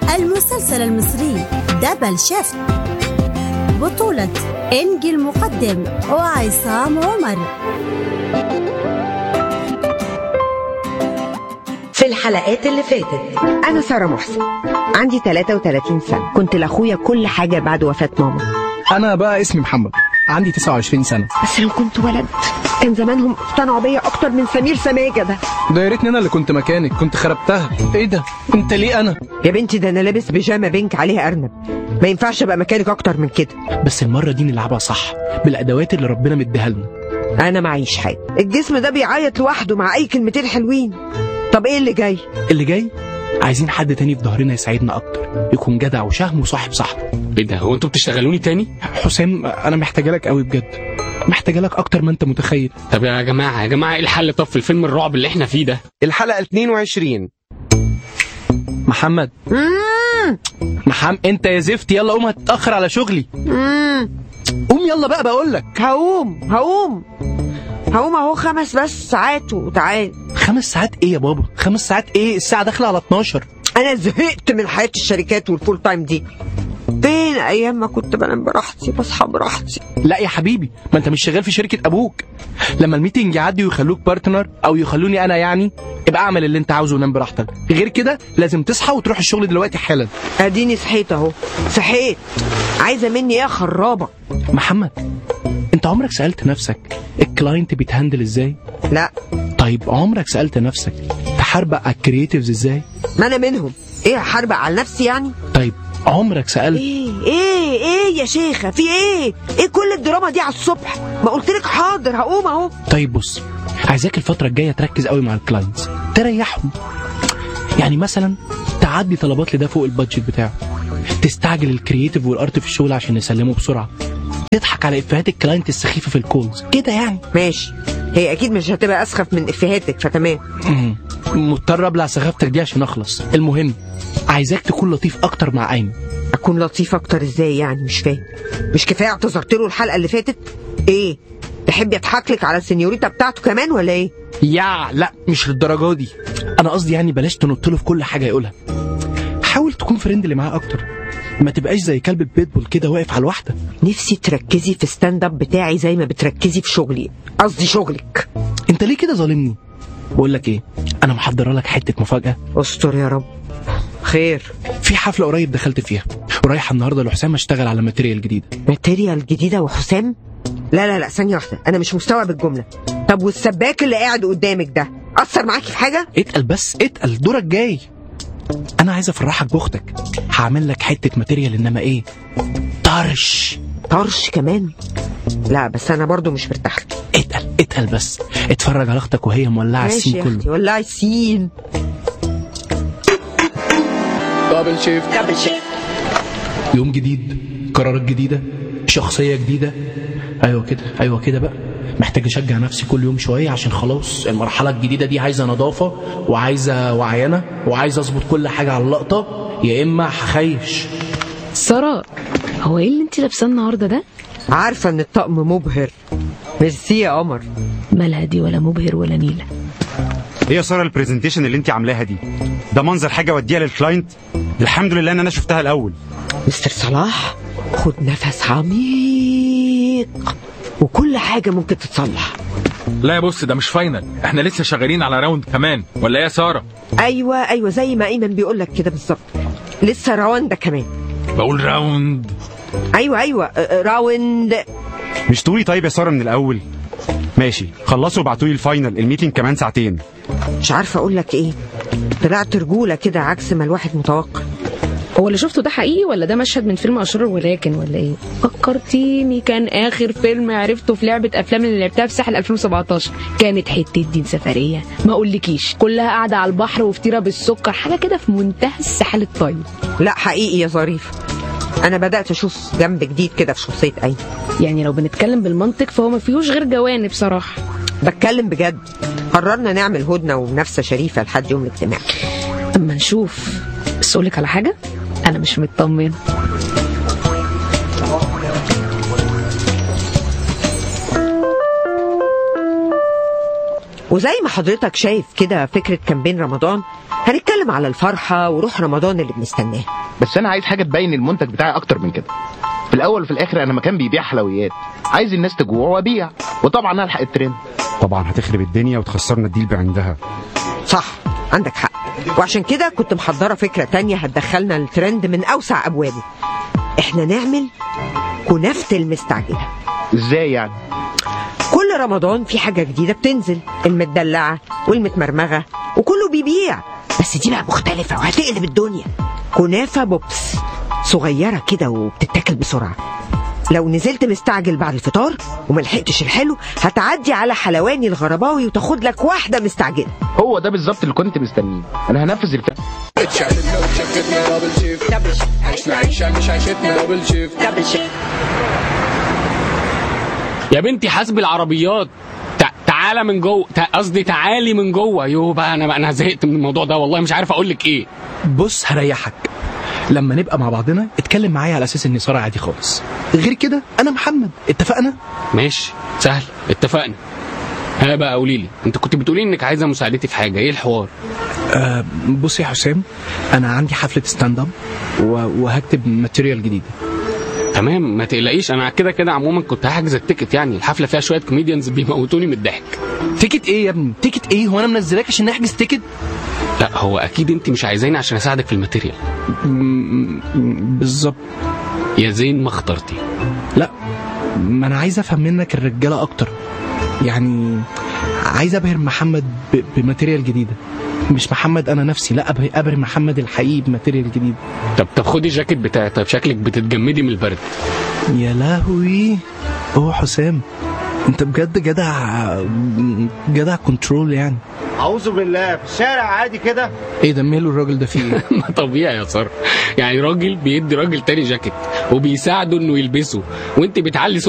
المسلسل المصري دبل شيفت بطولة إنجي المقدم وعصام عمر في الحلقات اللي فاتت أنا سارة محسن عندي 33 سنة كنت لأخويا كل حاجة بعد وفاة ماما انا بقى اسمي محمد عندي 29 سنه بس لو كنت ولد كان زمانهم اقتنعوا بيا أكتر من سمير سماجة ده ده يا ريتني انا اللي كنت مكانك كنت خربتها ايه ده انت ليه انا يا بنتي ده أنا لابس بيجامة بينك عليها أرنب ما ينفعش أبقى مكانك أكتر من كده بس المره دي نلعبها صح بالادوات اللي ربنا مديها لنا أنا معيش حاجة الجسم ده بيعيط لوحده مع أي كلمتين حلوين طب إيه اللي جاي؟ اللي جاي عايزين حد تاني في ظهرنا يساعدنا اكتر يكون جدع وشهم وصاحب صاحبه ايه ده هو انتوا بتشتغلوني تاني حسام انا محتاجه لك قوي بجد محتاجه لك اكتر ما انت متخيل طب يا جماعه يا جماعه ايه الحل طب في الفيلم الرعب اللي احنا فيه ده الحلقة 22 محمد مم. محمد انت يا زفت يلا قوم هتتاخر على شغلي مم. قوم يلا بقى بقول لك هقوم هقوم هقوم أهو خمس بس ساعات وتعال خمس ساعات ايه يا بابا خمس ساعات ايه الساعه داخله على 12 انا زهقت من حياه الشركات والفول تايم دي فين ايام ما كنت بنام براحتي بصحى براحتي لا يا حبيبي ما انت مش شغال في شركه ابوك لما الميتنج يعدي ويخلوك بارتنر او يخلوني انا يعني ابقى اعمل اللي انت عاوزه ونام براحتك غير كده لازم تصحى وتروح الشغل دلوقتي حالا اديني صحيت اهو صحيت عايزه مني ايه يا خرابه محمد انت عمرك سالت نفسك الكلاينت بيتهندل ازاي لا طيب عمرك سالت نفسك تحاربق على الكرييتيفز ازاي ما انا منهم ايه هحاربق على نفسي يعني طيب عمرك سالت ايه ايه ايه يا شيخه في ايه ايه كل الدراما دي على الصبح ما قلت لك حاضر هقوم اهو طيب بص عايزاك الفتره الجايه تركز قوي مع الكلاينتس تريحهم يعني مثلا تعدي طلبات لده فوق البادجت بتاعه تستعجل الكرييتيف والارت في الشغل عشان نسلمه بسرعه تضحك على افيهات الكلاينت السخيفه في الكولز كده يعني ماشي هي اكيد مش هتبقى اسخف من افيهاتك فتمام مم. مضطر ابلع سخافتك دي عشان اخلص المهم عايزاك تكون لطيف اكتر مع ايمن اكون لطيف اكتر ازاي يعني مش فاهم مش كفايه اعتذرت له الحلقه اللي فاتت ايه تحب يضحك لك على السنيوريتا بتاعته كمان ولا ايه يا لا مش للدرجه دي انا قصدي يعني بلاش تنط له في كل حاجه يقولها حاول تكون فريندلي معاه اكتر ما تبقاش زي كلب البيتبول كده واقف على الواحده نفسي تركزي في ستاند اب بتاعي زي ما بتركزي في شغلي قصدي شغلك انت ليه كده ظالمني بقول لك ايه انا محضره لك حته مفاجاه استر يا رب خير في حفله قريب دخلت فيها ورايحه النهارده لحسام اشتغل على ماتيريال جديده ماتيريال جديده وحسام لا لا لا ثانيه واحده انا مش مستوعب الجمله طب والسباك اللي قاعد قدامك ده اثر معاكي في حاجه اتقل بس اتقل دورك جاي انا عايز افرحك باختك هعمل لك حته ماتيريال انما ايه طرش طرش كمان لا بس انا برضو مش مرتاحه اتقل اتقل بس اتفرج على اختك وهي مولعه ماشي السين يا كله اختي ولعي السين دبل شيفت دبل شيء يوم جديد قرارات جديدة شخصية جديدة أيوة كده أيوة كده بقى محتاج أشجع نفسي كل يوم شوية عشان خلاص المرحلة الجديدة دي عايزة نظافة وعايزة وعينة وعايزة أظبط كل حاجة على اللقطة يا إما هخيش سارة هو ايه اللي انت لابساه النهارده ده؟ عارفه ان الطقم مبهر ميرسي يا قمر مالها دي ولا مبهر ولا نيلة ايه يا ساره البرزنتيشن اللي انت عاملاها دي ده منظر حاجه اوديها للكلاينت الحمد لله ان انا شفتها الاول مستر صلاح خد نفس عميق وكل حاجه ممكن تتصلح لا يا بص ده مش فاينل احنا لسه شغالين على راوند كمان ولا ايه يا ساره ايوه ايوه زي ما ايمن بيقول لك كده بالظبط لسه رواندا كمان بقول راوند ايوه ايوه اه، اه، راوند مش تقولي طيب يا ساره من الاول ماشي خلصوا وابعتوا لي الفاينل الميتنج كمان ساعتين مش عارفه اقول لك ايه طلعت رجوله كده عكس ما الواحد متوقع هو اللي شفته ده حقيقي ولا ده مشهد من فيلم اشرار ولكن ولا ايه؟ فكرتيني كان اخر فيلم عرفته في لعبه افلام اللي لعبتها في ساحل 2017 كانت حته دين سفريه ما اقولكيش كلها قاعده على البحر وفطيره بالسكر حاجه كده في منتهى السحال الطيب لا حقيقي يا ظريف انا بدات اشوف جنب جديد كده في شخصيه ايمن يعني لو بنتكلم بالمنطق فهو ما فيهوش غير جوانب صراحه بتكلم بجد قررنا نعمل هدنه ومنافسه شريفه لحد يوم الاجتماع اما نشوف بس اقولك على حاجه انا مش مطمنه وزي ما حضرتك شايف كده فكرة كامبين رمضان هنتكلم على الفرحة وروح رمضان اللي بنستناه بس انا عايز حاجه تبين المنتج بتاعي اكتر من كده في الاول وفي الاخر انا مكان بيبيع حلويات عايز الناس تجوع وابيع وطبعا الحق الترند طبعا هتخرب الدنيا وتخسرنا الديل بعندها صح عندك حق وعشان كده كنت محضرة فكرة تانية هتدخلنا الترند من أوسع أبوابه احنا نعمل كنافة المستعجلة ازاي يعني كل رمضان في حاجة جديدة بتنزل المدلعة والمتمرمغة وكله بيبيع بس دي بقى مختلفة وهتقلب الدنيا كنافة بوبس صغيرة كده وبتتاكل بسرعة لو نزلت مستعجل بعد الفطار وملحقتش الحلو هتعدي على حلواني الغرباوي وتاخد لك واحدة مستعجلة هو ده بالظبط اللي كنت مستنيه انا هنفذ الفكره يا بنتي حاسب العربيات تع- تعالى من جوه تع- قصدي تعالي من جوه يو بقى انا بقى انا زهقت من الموضوع ده والله مش عارف اقول لك ايه بص هريحك لما نبقى مع بعضنا اتكلم معايا على اساس اني ساره عادي خالص غير كده انا محمد اتفقنا ماشي سهل اتفقنا ها بقى قولي لي انت كنت بتقولي انك عايزه مساعدتي في حاجه ايه الحوار آه بص يا حسام انا عندي حفله ستاند اب و- وهكتب ماتيريال جديده تمام ما تقلقيش انا كده كده عموما كنت هحجز التيكت يعني الحفله فيها شويه كوميديانز بيموتوني من الضحك تيكت ايه يا ابني تيكت ايه هو انا منزلاك عشان نحجز تيكت لا هو اكيد انت مش عايزاني عشان اساعدك في الماتيريال م- م- بالظبط يا زين ما اخترتي لا ما انا عايز افهم منك الرجاله اكتر يعني عايز ابهر محمد ب- بماتيريال جديده مش محمد انا نفسي لا ابهر, أبهر محمد الحقيقي بماتيريال جديد طب طب خدي الجاكيت بتاعي طيب شكلك بتتجمدي من البرد يا لهوي هو حسام انت بجد جدع جدع كنترول يعني اعوذ بالله في الشارع عادي كده ايه ده ماله الراجل ده فيه ايه ما طبيعي يا ساره يعني راجل بيدي راجل تاني جاكيت وبيساعده انه يلبسه وانت بتعلي